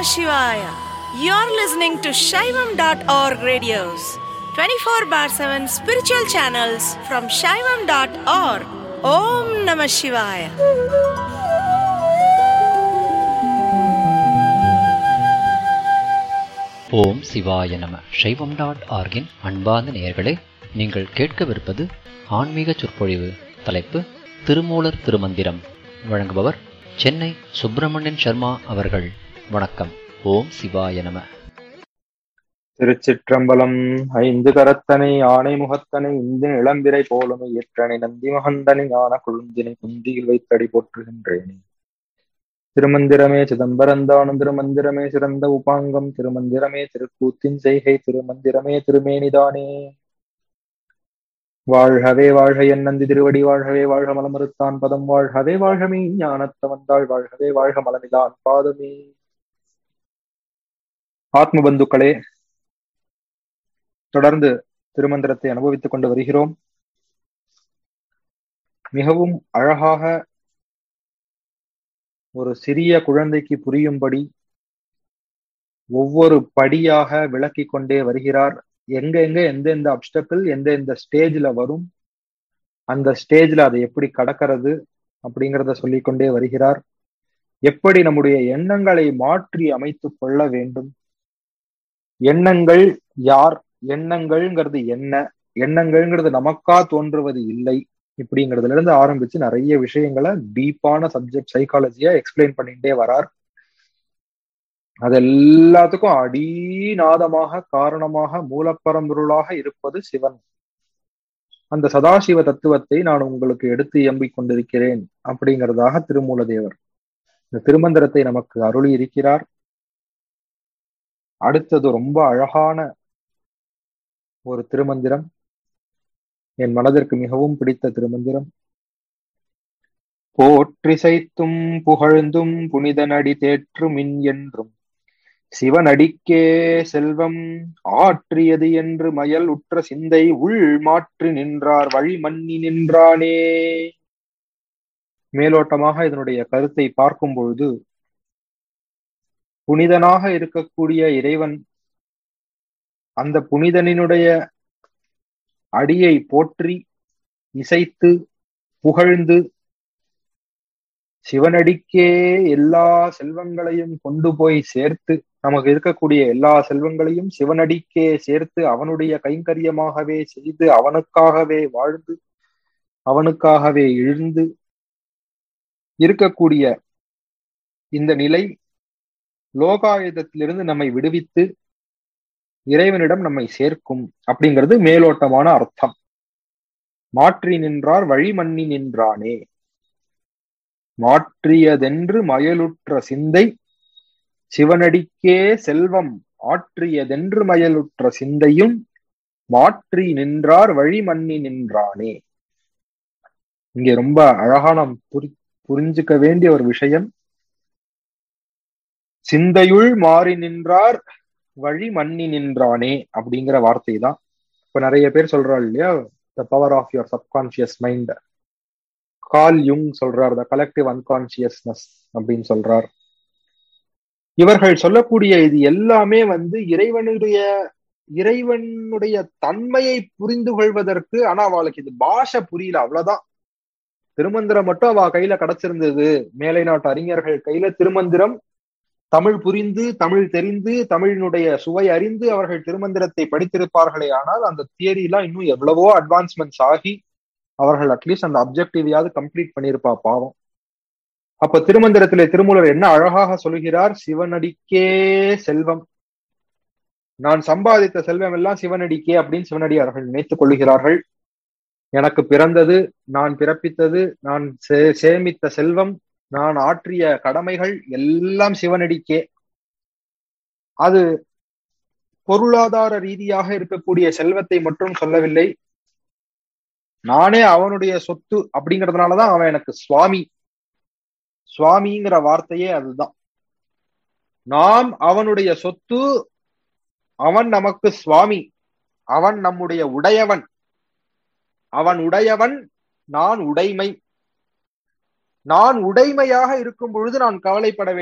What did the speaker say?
Shivaya. You're listening to Shaivam.org radios, 24 bar 7 spiritual channels from Shaivam.org. Om Namah Shivaya. ஓம் சிவாய நம சைவம் dot ஆர்கின் அன்பார்ந்த நேயர்களே நீங்கள் கேட்கவிருப்பது ஆன்மீக சொற்பொழிவு தலைப்பு திருமூலர் திருமந்திரம் வழங்குபவர் சென்னை சுப்பிரமணியன் சர்மா அவர்கள் வணக்கம் ஓம் சிவாய நம திருச்சிற்றம்பலம் ஐந்து கரத்தனை ஆணை முகத்தனை இந்து இளம்பிரை போலுமை ஏற்றனை நந்தி மகந்தனை ஞான கொழுந்தினை குந்தியில் வைத்தடி போற்றுகின்றேனே திருமந்திரமே சிதம்பரந்தானும் திருமந்திரமே சிறந்த உபாங்கம் திருமந்திரமே திருக்கூத்தின் செய்கை திருமந்திரமே திருமேனிதானே வாழ்கவே வாழ்க என் நந்தி திருவடி வாழ்கவே வாழ்க மலமறுத்தான் பதம் வாழ்கவே வாழ்கமே ஞானத்த வந்தாள் வாழ்கவே வாழ்க மலமிதான் பாதமே ஆத்ம பந்துக்களே தொடர்ந்து திருமந்திரத்தை அனுபவித்துக் கொண்டு வருகிறோம் மிகவும் அழகாக ஒரு சிறிய குழந்தைக்கு புரியும்படி ஒவ்வொரு படியாக விளக்கி கொண்டே வருகிறார் எங்க எங்க எந்தெந்த அப்டக்கிள் எந்த எந்த ஸ்டேஜ்ல வரும் அந்த ஸ்டேஜ்ல அதை எப்படி கடக்கிறது அப்படிங்கிறத சொல்லிக்கொண்டே வருகிறார் எப்படி நம்முடைய எண்ணங்களை மாற்றி அமைத்துக் கொள்ள வேண்டும் எண்ணங்கள் யார் எண்ணங்கள்ங்கிறது என்ன எண்ணங்கள்ங்கிறது நமக்கா தோன்றுவது இல்லை இப்படிங்கிறதுல இருந்து ஆரம்பிச்சு நிறைய விஷயங்களை டீப்பான சப்ஜெக்ட் சைக்காலஜியா எக்ஸ்பிளைன் பண்ணிட்டே வரார் அது எல்லாத்துக்கும் அடிநாதமாக காரணமாக மூலப்பரம்பொருளாக இருப்பது சிவன் அந்த சதாசிவ தத்துவத்தை நான் உங்களுக்கு எடுத்து எம்பிக் கொண்டிருக்கிறேன் அப்படிங்கிறதாக திருமூலதேவர் இந்த திருமந்திரத்தை நமக்கு அருளி இருக்கிறார் அடுத்தது ரொம்ப அழகான ஒரு திருமந்திரம் என் மனதிற்கு மிகவும் பிடித்த திருமந்திரம் போற்றிசைத்தும் புகழ்ந்தும் புனிதனடி தேற்று மின் என்றும் சிவனடிக்கே செல்வம் ஆற்றியது என்று மயல் உற்ற சிந்தை உள் மாற்றி நின்றார் வழி மன்னி நின்றானே மேலோட்டமாக இதனுடைய கருத்தை பார்க்கும் பொழுது புனிதனாக இருக்கக்கூடிய இறைவன் அந்த புனிதனினுடைய அடியை போற்றி இசைத்து புகழ்ந்து சிவனடிக்கே எல்லா செல்வங்களையும் கொண்டு போய் சேர்த்து நமக்கு இருக்கக்கூடிய எல்லா செல்வங்களையும் சிவனடிக்கே சேர்த்து அவனுடைய கைங்கரியமாகவே செய்து அவனுக்காகவே வாழ்ந்து அவனுக்காகவே எழுந்து இருக்கக்கூடிய இந்த நிலை லோகாயுதத்திலிருந்து நம்மை விடுவித்து இறைவனிடம் நம்மை சேர்க்கும் அப்படிங்கிறது மேலோட்டமான அர்த்தம் மாற்றி நின்றார் வழி மன்னி நின்றானே மாற்றியதென்று மயலுற்ற சிந்தை சிவனடிக்கே செல்வம் ஆற்றியதென்று மயலுற்ற சிந்தையும் மாற்றி நின்றார் வழி மன்னி நின்றானே இங்கே ரொம்ப அழகா நாம் புரி புரிஞ்சுக்க வேண்டிய ஒரு விஷயம் சிந்தையுள் மாறி நின்றார் வழி மன்னி நின்றானே அப்படிங்கிற வார்த்தை தான் இப்ப நிறைய பேர் சொல்றாள் இல்லையா the power of your subconscious mind Carl யுங் சொல்றார் த கலெக்டிவ் அன்கான்சியஸ்னஸ் அப்படின்னு சொல்றார் இவர்கள் சொல்லக்கூடிய இது எல்லாமே வந்து இறைவனுடைய இறைவனுடைய தன்மையை புரிந்து கொள்வதற்கு ஆனா அவளுக்கு இது பாஷை புரியல அவ்வளவுதான் திருமந்திரம் மட்டும் அவ கையில கிடைச்சிருந்தது மேலை நாட்டு அறிஞர்கள் கையில திருமந்திரம் தமிழ் புரிந்து தமிழ் தெரிந்து தமிழினுடைய சுவை அறிந்து அவர்கள் திருமந்திரத்தை படித்திருப்பார்களே ஆனால் அந்த தியரி எல்லாம் இன்னும் எவ்வளவோ அட்வான்ஸ்மெண்ட்ஸ் ஆகி அவர்கள் அட்லீஸ்ட் அந்த அப்ஜெக்டிவையாவது கம்ப்ளீட் பண்ணியிருப்பா பாவம் அப்ப திருமந்திரத்திலே திருமூலர் என்ன அழகாக சொல்கிறார் சிவனடிக்கே செல்வம் நான் சம்பாதித்த செல்வம் எல்லாம் சிவனடிக்கே அப்படின்னு சிவனடி அவர்கள் நினைத்துக் கொள்ளுகிறார்கள் எனக்கு பிறந்தது நான் பிறப்பித்தது நான் சேமித்த செல்வம் நான் ஆற்றிய கடமைகள் எல்லாம் சிவனடிக்கே அது பொருளாதார ரீதியாக இருக்கக்கூடிய செல்வத்தை மட்டும் சொல்லவில்லை நானே அவனுடைய சொத்து அப்படிங்கறதுனாலதான் அவன் எனக்கு சுவாமி சுவாமிங்கிற வார்த்தையே அதுதான் நாம் அவனுடைய சொத்து அவன் நமக்கு சுவாமி அவன் நம்முடைய உடையவன் அவன் உடையவன் நான் உடைமை நான் உடைமையாக இருக்கும் பொழுது நான் கவலைப்பட